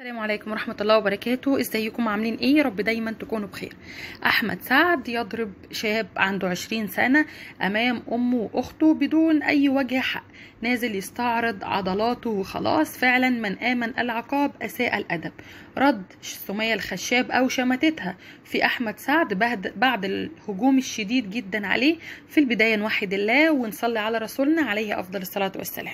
السلام عليكم ورحمة الله وبركاته ازيكم عاملين ايه يا رب دايما تكونوا بخير احمد سعد يضرب شاب عنده عشرين سنة امام امه واخته بدون اي وجه حق نازل يستعرض عضلاته وخلاص فعلا من امن العقاب اساء الادب رد سمية الخشاب او شمتتها في احمد سعد بعد بعد الهجوم الشديد جدا عليه في البداية نوحد الله ونصلي على رسولنا عليه افضل الصلاة والسلام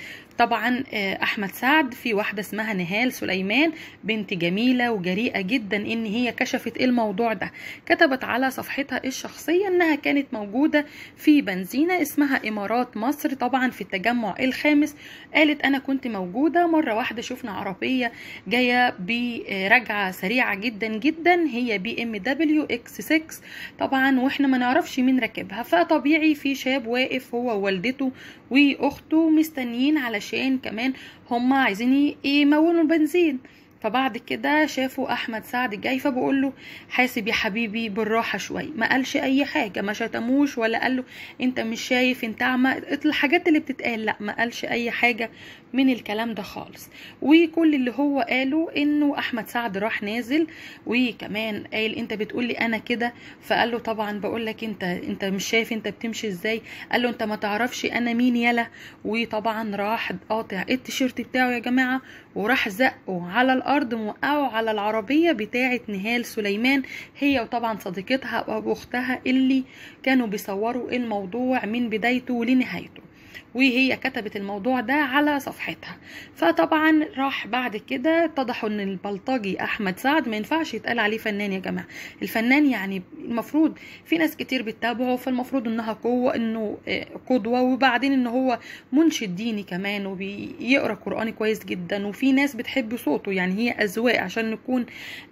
طبعا احمد سعد في واحده اسمها نهال سليمان بنت جميله وجريئه جدا ان هي كشفت الموضوع ده كتبت على صفحتها الشخصيه انها كانت موجوده في بنزينه اسمها امارات مصر طبعا في التجمع الخامس قالت انا كنت موجوده مره واحده شفنا عربيه جايه برجعه سريعه جدا جدا هي بي ام دبليو اكس 6 طبعا واحنا ما نعرفش مين راكبها فطبيعي في شاب واقف هو ووالدته واخته مستنيين علشان كمان هما عايزين يمونوا البنزين فبعد كده شافوا احمد سعد جاي فبقول له حاسب يا حبيبي بالراحه شويه ما قالش اي حاجه ما شتموش ولا قال له انت مش شايف انت اعمى الحاجات اللي بتتقال لا ما قالش اي حاجه من الكلام ده خالص وكل اللي هو قاله انه احمد سعد راح نازل وكمان قال انت بتقول لي انا كده فقال له طبعا بقول لك انت انت مش شايف انت بتمشي ازاي قال له انت ما تعرفش انا مين يلا وطبعا راح قاطع التيشيرت بتاعه يا جماعه وراح زقه على الارض موقعه على العربيه بتاعه نهال سليمان هي وطبعا صديقتها واختها اللي كانوا بيصوروا الموضوع من بدايته لنهايته وهي كتبت الموضوع ده على صفحتها فطبعا راح بعد كده اتضحوا ان البلطجي احمد سعد ما ينفعش يتقال عليه فنان يا جماعه الفنان يعني المفروض في ناس كتير بتتابعه فالمفروض انها قوه انه قدوه وبعدين ان هو منشد ديني كمان وبيقرا قراني كويس جدا وفي ناس بتحب صوته يعني هي اذواق عشان نكون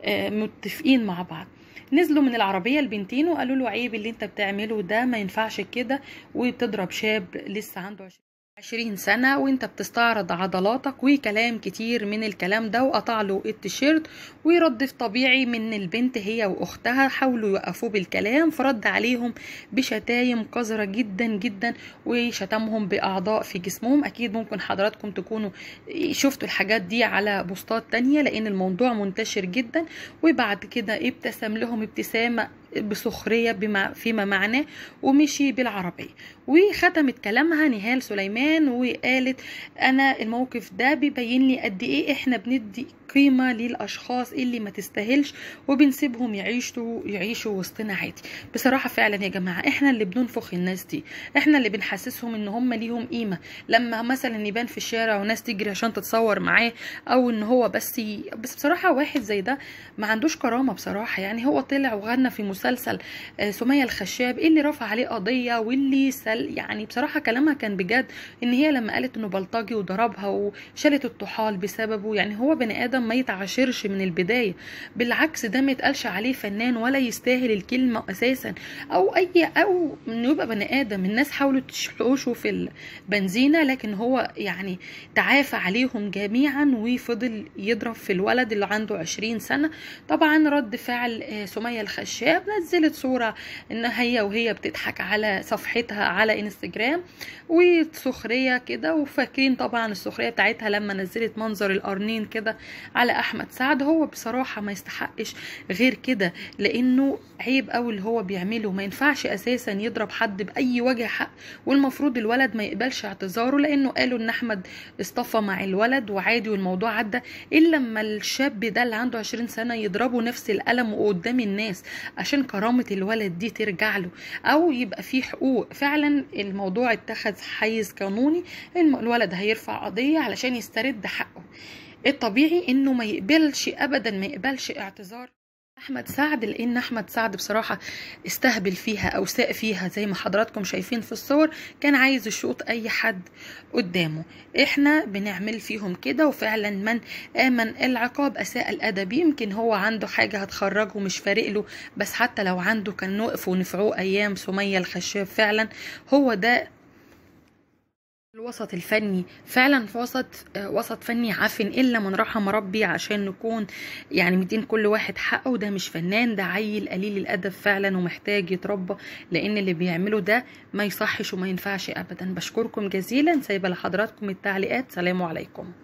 متفقين مع بعض نزلوا من العربيه البنتين وقالوا له عيب اللي انت بتعمله ده ما ينفعش كده وبتضرب شاب لسه عنده عشرين سنة وانت بتستعرض عضلاتك وكلام كتير من الكلام ده وقطع له التيشيرت ورد في طبيعي من البنت هي واختها حاولوا يوقفوه بالكلام فرد عليهم بشتايم قذرة جدا جدا وشتمهم بأعضاء في جسمهم أكيد ممكن حضراتكم تكونوا شفتوا الحاجات دي على بوستات تانية لأن الموضوع منتشر جدا وبعد كده ابتسم لهم ابتسامة بسخريه بما فيما معناه ومشي بالعربيه وختمت كلامها نهال سليمان وقالت انا الموقف ده بيبين لي قد ايه احنا بندي قيمة للأشخاص اللي ما تستاهلش وبنسيبهم يعيشوا يعيشوا وسطنا عادي بصراحة فعلا يا جماعة احنا اللي بننفخ الناس دي احنا اللي بنحسسهم ان هم ليهم قيمة لما مثلا يبان في الشارع وناس تجري عشان تتصور معاه او ان هو بس ي... بس بصراحة واحد زي ده ما عندوش كرامة بصراحة يعني هو طلع وغنى في مسلسل سمية الخشاب اللي رفع عليه قضية واللي سل يعني بصراحة كلامها كان بجد ان هي لما قالت انه بلطجي وضربها وشالت الطحال بسببه يعني هو بني ادم ما يتعاشرش من البدايه بالعكس ده ما يتقالش عليه فنان ولا يستاهل الكلمه اساسا او اي او انه يبقى بني ادم الناس حاولوا تشحوشه في البنزينه لكن هو يعني تعافى عليهم جميعا وفضل يضرب في الولد اللي عنده 20 سنه طبعا رد فعل سميه الخشاب نزلت صوره ان هي وهي بتضحك على صفحتها على انستجرام وسخريه كده وفاكرين طبعا السخريه بتاعتها لما نزلت منظر القرنين كده على احمد سعد هو بصراحه ما يستحقش غير كده لانه عيب قوي اللي هو بيعمله ما ينفعش اساسا يضرب حد باي وجه حق والمفروض الولد ما يقبلش اعتذاره لانه قالوا ان احمد اصطفى مع الولد وعادي والموضوع عدى الا لما الشاب ده اللي عنده 20 سنه يضربه نفس القلم قدام الناس عشان كرامه الولد دي ترجع له او يبقى فيه حقوق فعلا الموضوع اتخذ حيز قانوني الولد هيرفع قضيه علشان يسترد حقه الطبيعي انه ما يقبلش ابدا ما يقبلش اعتذار احمد سعد لان احمد سعد بصراحه استهبل فيها او ساء فيها زي ما حضراتكم شايفين في الصور كان عايز يشوط اي حد قدامه احنا بنعمل فيهم كده وفعلا من امن العقاب اساء الادب يمكن هو عنده حاجه هتخرجه مش فارق له بس حتى لو عنده كان نقف ونفعوه ايام سميه الخشاب فعلا هو ده الوسط الفني فعلا في وسط وسط فني عفن الا من رحم ربي عشان نكون يعني مدين كل واحد حقه وده مش فنان ده عيل قليل الادب فعلا ومحتاج يتربى لان اللي بيعمله ده ما يصحش وما ينفعش ابدا بشكركم جزيلا سايبه لحضراتكم التعليقات سلام عليكم